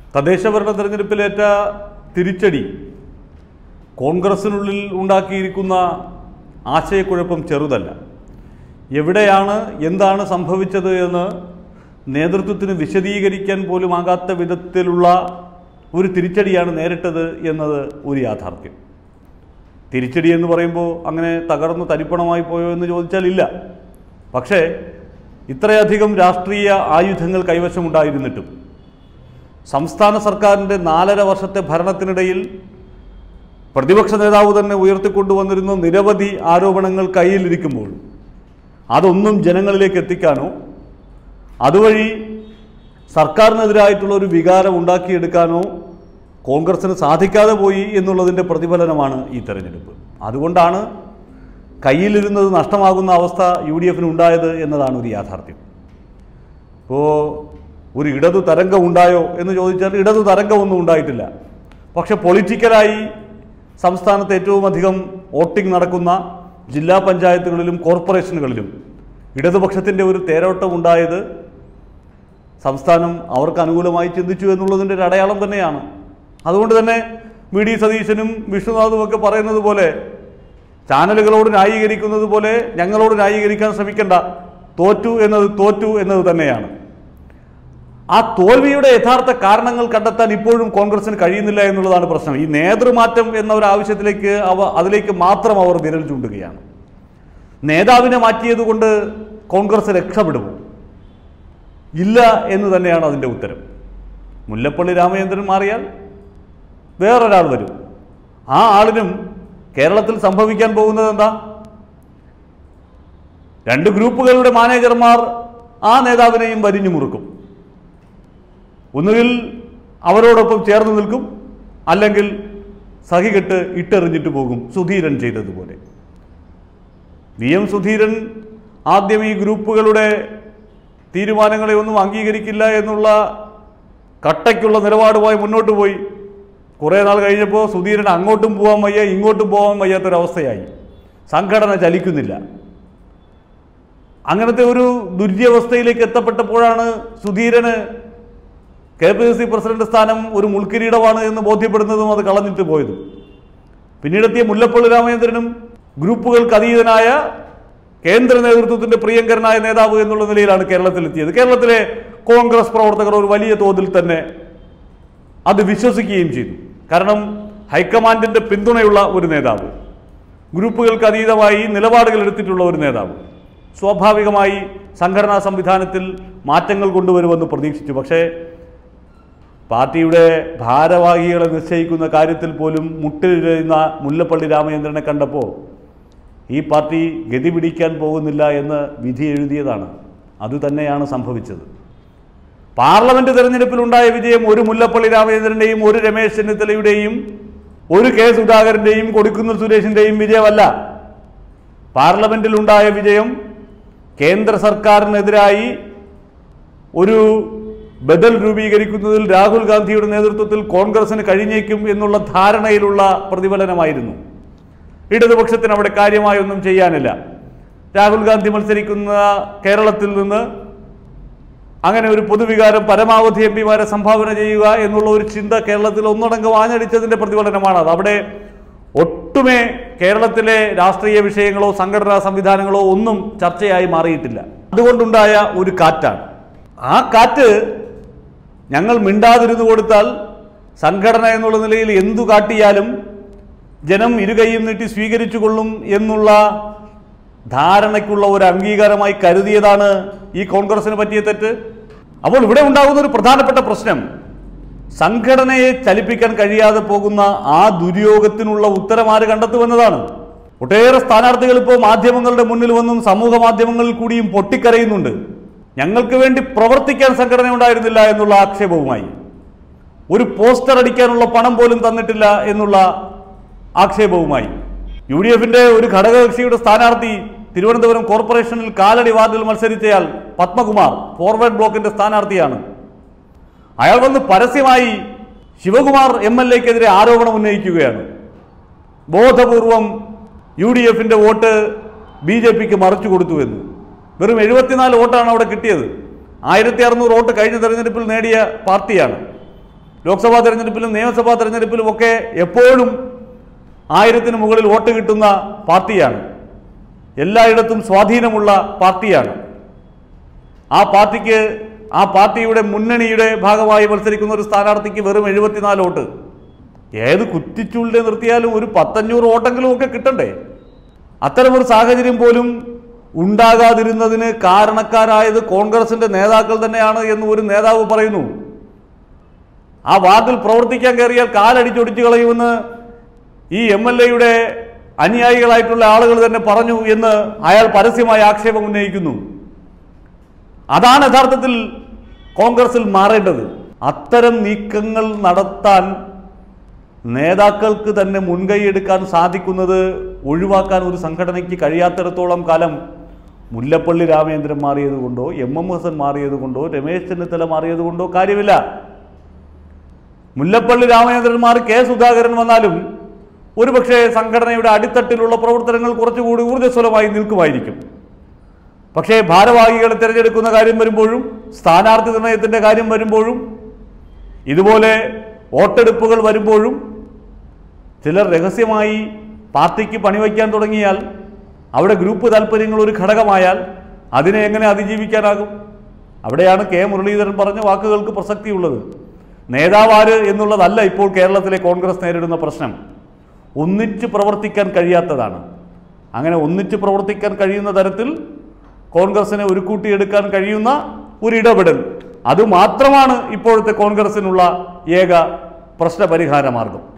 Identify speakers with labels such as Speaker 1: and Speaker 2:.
Speaker 1: തദ്ദേശ ഭരണ തെരഞ്ഞെടുപ്പിലേറ്റ തിരിച്ചടി കോൺഗ്രസിനുള്ളിൽ ഉണ്ടാക്കിയിരിക്കുന്ന ആശയക്കുഴപ്പം ചെറുതല്ല എവിടെയാണ് എന്താണ് സംഭവിച്ചത് എന്ന് നേതൃത്വത്തിന് വിശദീകരിക്കാൻ പോലും ആകാത്ത വിധത്തിലുള്ള ഒരു തിരിച്ചടിയാണ് നേരിട്ടത് എന്നത് ഒരു യാഥാർത്ഥ്യം തിരിച്ചടി എന്ന് പറയുമ്പോൾ അങ്ങനെ തകർന്ന് തരിപ്പണമായി പോയോ എന്ന് ചോദിച്ചാൽ ഇല്ല പക്ഷേ ഇത്രയധികം രാഷ്ട്രീയ ആയുധങ്ങൾ കൈവശമുണ്ടായിരുന്നിട്ടും സംസ്ഥാന സർക്കാരിൻ്റെ നാലര വർഷത്തെ ഭരണത്തിനിടയിൽ പ്രതിപക്ഷ നേതാവ് തന്നെ ഉയർത്തിക്കൊണ്ടുവന്നിരുന്ന നിരവധി ആരോപണങ്ങൾ കയ്യിലിരിക്കുമ്പോൾ അതൊന്നും ജനങ്ങളിലേക്ക് എത്തിക്കാനോ അതുവഴി സർക്കാരിനെതിരായിട്ടുള്ള ഒരു വികാരം ഉണ്ടാക്കിയെടുക്കാനോ കോൺഗ്രസിന് സാധിക്കാതെ പോയി എന്നുള്ളതിൻ്റെ പ്രതിഫലനമാണ് ഈ തെരഞ്ഞെടുപ്പ് അതുകൊണ്ടാണ് കയ്യിലിരുന്നത് നഷ്ടമാകുന്ന അവസ്ഥ യു ഡി എഫിന് ഉണ്ടായത് എന്നതാണ് ഒരു യാഥാർത്ഥ്യം ഇപ്പോൾ ഒരു ഇടതു തരംഗം ഉണ്ടായോ എന്ന് ചോദിച്ചാൽ ഇടതു തരംഗമൊന്നും ഉണ്ടായിട്ടില്ല പക്ഷെ പൊളിറ്റിക്കലായി സംസ്ഥാനത്ത് ഏറ്റവും അധികം വോട്ടിംഗ് നടക്കുന്ന ജില്ലാ പഞ്ചായത്തുകളിലും കോർപ്പറേഷനുകളിലും ഇടതുപക്ഷത്തിൻ്റെ ഒരു തേരോട്ടം ഉണ്ടായത് സംസ്ഥാനം അവർക്ക് അനുകൂലമായി ചിന്തിച്ചു എന്നുള്ളതിൻ്റെ ഒരു അടയാളം തന്നെയാണ് അതുകൊണ്ട് തന്നെ വി ഡി സതീശനും വിഷ്ണുനാഥും ഒക്കെ പറയുന്നത് പോലെ ചാനലുകളോട് ന്യായീകരിക്കുന്നത് പോലെ ഞങ്ങളോട് ന്യായീകരിക്കാൻ ശ്രമിക്കണ്ട തോറ്റു എന്നത് തോറ്റു എന്നത് തന്നെയാണ് ആ തോൽവിയുടെ യഥാർത്ഥ കാരണങ്ങൾ കണ്ടെത്താൻ ഇപ്പോഴും കോൺഗ്രസിന് കഴിയുന്നില്ല എന്നുള്ളതാണ് പ്രശ്നം ഈ നേതൃമാറ്റം എന്ന ഒരു ആവശ്യത്തിലേക്ക് അവ അതിലേക്ക് മാത്രം അവർ വിരൽ ചൂണ്ടുകയാണ് നേതാവിനെ മാറ്റിയതുകൊണ്ട് കോൺഗ്രസ് രക്ഷപ്പെടുമോ ഇല്ല എന്ന് തന്നെയാണ് അതിൻ്റെ ഉത്തരം മുല്ലപ്പള്ളി രാമചന്ദ്രൻ മാറിയാൽ വേറൊരാൾ വരും ആ ആളിനും കേരളത്തിൽ സംഭവിക്കാൻ പോകുന്നത് എന്താ രണ്ട് ഗ്രൂപ്പുകളുടെ മാനേജർമാർ ആ നേതാവിനെയും വരിഞ്ഞു മുറുക്കും ഒന്നുകിൽ അവരോടൊപ്പം ചേർന്ന് നിൽക്കും അല്ലെങ്കിൽ സഹികെട്ട് ഇട്ടെറിഞ്ഞിട്ട് പോകും സുധീരൻ ചെയ്തതുപോലെ വി എം സുധീരൻ ആദ്യം ഈ ഗ്രൂപ്പുകളുടെ തീരുമാനങ്ങളെ ഒന്നും അംഗീകരിക്കില്ല എന്നുള്ള കട്ടയ്ക്കുള്ള നിലപാടുമായി മുന്നോട്ട് പോയി കുറേ നാൾ കഴിഞ്ഞപ്പോൾ സുധീരൻ അങ്ങോട്ടും പോകാൻ വയ്യ ഇങ്ങോട്ടും പോകാൻ വയ്യാത്തൊരവസ്ഥയായി സംഘടന ചലിക്കുന്നില്ല അങ്ങനത്തെ ഒരു ദുര്യവസ്ഥയിലേക്ക് എത്തപ്പെട്ടപ്പോഴാണ് സുധീരന് K P C C president സ്ഥാനം ഒരു മുൾക്കിരീടമാണ് എന്ന് ബോധ്യപ്പെടുന്നതും അത് കളഞ്ഞിട്ട് പോയതും പിന്നീടെത്തിയ മുല്ലപ്പള്ളി രാമചന്ദ്രനും ഗ്രൂപ്പുകൾക്ക് അതീതനായ കേന്ദ്ര നേതൃത്വത്തിന്റെ പ്രിയങ്കരനായ നേതാവ് എന്നുള്ള നിലയിലാണ് കേരളത്തിലെത്തിയത് കേരളത്തിലെ കോൺഗ്രസ് പ്രവർത്തകർ ഒരു വലിയ തോതിൽ തന്നെ അത് വിശ്വസിക്കുകയും ചെയ്തു കാരണം ഹൈക്കമാൻഡിന്റെ പിന്തുണയുള്ള ഒരു നേതാവ് ഗ്രൂപ്പുകൾക്ക് അതീതമായി നിലപാടുകൾ എടുത്തിട്ടുള്ള ഒരു നേതാവ് സ്വാഭാവികമായി സംഘടനാ സംവിധാനത്തിൽ മാറ്റങ്ങൾ കൊണ്ടുവരുമെന്ന് പ്രതീക്ഷിച്ചു പക്ഷേ പാർട്ടിയുടെ ഭാരവാഹികളെ നിശ്ചയിക്കുന്ന കാര്യത്തിൽ പോലും മുട്ടിലിരുന്ന മുല്ലപ്പള്ളി രാമചന്ദ്രനെ കണ്ടപ്പോൾ ഈ പാർട്ടി ഗതി പിടിക്കാൻ പോകുന്നില്ല എന്ന് വിധി എഴുതിയതാണ് അതുതന്നെയാണ് സംഭവിച്ചത് പാർലമെന്റ് തെരഞ്ഞെടുപ്പിലുണ്ടായ വിജയം ഒരു മുല്ലപ്പള്ളി രാമചന്ദ്രന്റെയും ഒരു രമേശ് ചെന്നിത്തലയുടെയും ഒരു കെ സുധാകരന്റെയും കൊടുക്കുന്നിൽ സുരേഷിന്റെയും വിജയമല്ല പാർലമെന്റിലുണ്ടായ വിജയം കേന്ദ്ര സർക്കാരിനെതിരായി ഒരു ബദൽ രൂപീകരിക്കുന്നതിൽ രാഹുൽ ഗാന്ധിയുടെ നേതൃത്വത്തിൽ കോൺഗ്രസിന് കഴിഞ്ഞേക്കും എന്നുള്ള ധാരണയിലുള്ള പ്രതിഫലനമായിരുന്നു ഇടതുപക്ഷത്തിന് അവിടെ കാര്യമായൊന്നും ചെയ്യാനില്ല രാഹുൽ ഗാന്ധി മത്സരിക്കുന്ന കേരളത്തിൽ നിന്ന് അങ്ങനെ ഒരു പൊതുവികാരം പരമാവധി എം പിമാരെ സംഭാവന ചെയ്യുക എന്നുള്ള ഒരു ചിന്ത കേരളത്തിൽ ഒന്നടങ്കം ആഞ്ഞടിച്ചതിന്റെ പ്രതിഫലനമാണ് അത് അവിടെ ഒട്ടുമേ കേരളത്തിലെ രാഷ്ട്രീയ വിഷയങ്ങളോ സംഘടനാ സംവിധാനങ്ങളോ ഒന്നും ചർച്ചയായി മാറിയിട്ടില്ല അതുകൊണ്ടുണ്ടായ ഒരു കാറ്റാണ് ആ കാറ്റ് ഞങ്ങൾ മിണ്ടാതിരുന്നു കൊടുത്താൽ സംഘടന എന്നുള്ള നിലയിൽ എന്തു കാട്ടിയാലും ജനം ഇരുകൈയും നീട്ടി സ്വീകരിച്ചു കൊള്ളും എന്നുള്ള ധാരണയ്ക്കുള്ള ഒരു അംഗീകാരമായി കരുതിയതാണ് ഈ കോൺഗ്രസിന് പറ്റിയ തെറ്റ് അപ്പോൾ ഇവിടെ ഉണ്ടാകുന്ന ഒരു പ്രധാനപ്പെട്ട പ്രശ്നം സംഘടനയെ ചലിപ്പിക്കാൻ കഴിയാതെ പോകുന്ന ആ ദുര്യോഗത്തിനുള്ള ഉത്തരം ആര് കണ്ടെത്തുമെന്നതാണ് ഒട്ടേറെ സ്ഥാനാർത്ഥികൾ ഇപ്പോൾ മാധ്യമങ്ങളുടെ മുന്നിൽ വന്നും സമൂഹ മാധ്യമങ്ങളിൽ കൂടിയും പൊട്ടിക്കരയുന്നുണ്ട് ഞങ്ങൾക്ക് വേണ്ടി പ്രവർത്തിക്കാൻ സംഘടന ഉണ്ടായിരുന്നില്ല എന്നുള്ള ആക്ഷേപവുമായി ഒരു പോസ്റ്റർ അടിക്കാനുള്ള പണം പോലും തന്നിട്ടില്ല എന്നുള്ള ആക്ഷേപവുമായി യു ഡി എഫിന്റെ ഒരു ഘടകകക്ഷിയുടെ സ്ഥാനാർത്ഥി തിരുവനന്തപുരം കോർപ്പറേഷനിൽ കാലടി വാർഡിൽ മത്സരിച്ചയാൾ പത്മകുമാർ ഫോർവേഡ് ബ്ലോക്കിന്റെ സ്ഥാനാർത്ഥിയാണ് അയാൾ വന്ന് പരസ്യമായി ശിവകുമാർ എം എൽ എക്കെതിരെ ആരോപണം ഉന്നയിക്കുകയാണ് ബോധപൂർവം യു ഡി എഫിന്റെ വോട്ട് ബി ജെ പിക്ക് മറിച്ചു കൊടുത്തു എന്ന് വെറും എഴുപത്തിനാല് വോട്ടാണ് അവിടെ കിട്ടിയത് ആയിരത്തി അറുന്നൂറ് വോട്ട് കഴിഞ്ഞ തെരഞ്ഞെടുപ്പിൽ നേടിയ പാർട്ടിയാണ് ലോക്സഭാ തെരഞ്ഞെടുപ്പിലും നിയമസഭാ തെരഞ്ഞെടുപ്പിലും ഒക്കെ എപ്പോഴും ആയിരത്തിന് മുകളിൽ വോട്ട് കിട്ടുന്ന പാർട്ടിയാണ് എല്ലായിടത്തും സ്വാധീനമുള്ള പാർട്ടിയാണ് ആ പാർട്ടിക്ക് ആ പാർട്ടിയുടെ മുന്നണിയുടെ ഭാഗമായി മത്സരിക്കുന്ന ഒരു സ്ഥാനാർത്ഥിക്ക് വെറും എഴുപത്തിനാല് വോട്ട് ഏത് കുറ്റിച്ചൂളിനെ നിർത്തിയാലും ഒരു പത്തഞ്ഞൂറ് വോട്ടെങ്കിലും ഒക്കെ കിട്ടണ്ടേ അത്തരമൊരു സാഹചര്യം പോലും ഉണ്ടാകാതിരുന്നതിന് കാരണക്കാരായത് കോൺഗ്രസിന്റെ നേതാക്കൾ തന്നെയാണ് എന്ന് ഒരു നേതാവ് പറയുന്നു ആ വാർഡിൽ പ്രവർത്തിക്കാൻ കയറിയാൽ കാലടിച്ചൊടിച്ചു കളയുമെന്ന് ഈ എം എൽ എയുടെ അനുയായികളായിട്ടുള്ള ആളുകൾ തന്നെ പറഞ്ഞു എന്ന് അയാൾ പരസ്യമായ ആക്ഷേപം ഉന്നയിക്കുന്നു അതാണ് യഥാർത്ഥത്തിൽ കോൺഗ്രസിൽ മാറേണ്ടത് അത്തരം നീക്കങ്ങൾ നടത്താൻ നേതാക്കൾക്ക് തന്നെ മുൻകൈയെടുക്കാൻ സാധിക്കുന്നത് ഒഴിവാക്കാൻ ഒരു സംഘടനയ്ക്ക് കഴിയാത്തിടത്തോളം കാലം മുല്ലപ്പള്ളി രാമചന്ദ്രൻ മാറിയത് കൊണ്ടോ എം എം ഹസൻ മാറിയത് കൊണ്ടോ രമേശ് ചെന്നിത്തല മാറിയത് കൊണ്ടോ കാര്യമില്ല മുല്ലപ്പള്ളി രാമചന്ദ്രൻ മാറി കെ സുധാകരൻ വന്നാലും ഒരുപക്ഷെ സംഘടനയുടെ അടിത്തട്ടിലുള്ള പ്രവർത്തനങ്ങൾ കുറച്ചുകൂടി ഊർജ്ജസ്വലമായി നിൽക്കുമായിരിക്കും പക്ഷേ ഭാരവാഹികളെ തിരഞ്ഞെടുക്കുന്ന കാര്യം വരുമ്പോഴും സ്ഥാനാർത്ഥി നിർണയത്തിൻ്റെ കാര്യം വരുമ്പോഴും ഇതുപോലെ വോട്ടെടുപ്പുകൾ വരുമ്പോഴും ചിലർ രഹസ്യമായി പാർട്ടിക്ക് പണിവയ്ക്കാൻ തുടങ്ങിയാൽ അവിടെ ഗ്രൂപ്പ് താല്പര്യങ്ങൾ ഒരു ഘടകമായാൽ അതിനെ എങ്ങനെ അതിജീവിക്കാനാകും അവിടെയാണ് കെ മുരളീധരൻ പറഞ്ഞ വാക്കുകൾക്ക് പ്രസക്തിയുള്ളത് നേതാവാര് എന്നുള്ളതല്ല ഇപ്പോൾ കേരളത്തിലെ കോൺഗ്രസ് നേരിടുന്ന പ്രശ്നം ഒന്നിച്ച് പ്രവർത്തിക്കാൻ കഴിയാത്തതാണ് അങ്ങനെ ഒന്നിച്ച് പ്രവർത്തിക്കാൻ കഴിയുന്ന തരത്തിൽ കോൺഗ്രസിനെ ഒരു കൂട്ടിയെടുക്കാൻ കഴിയുന്ന ഒരു ഇടപെടൽ അതുമാത്രമാണ് ഇപ്പോഴത്തെ കോൺഗ്രസിനുള്ള ഏക പ്രശ്നപരിഹാര മാർഗം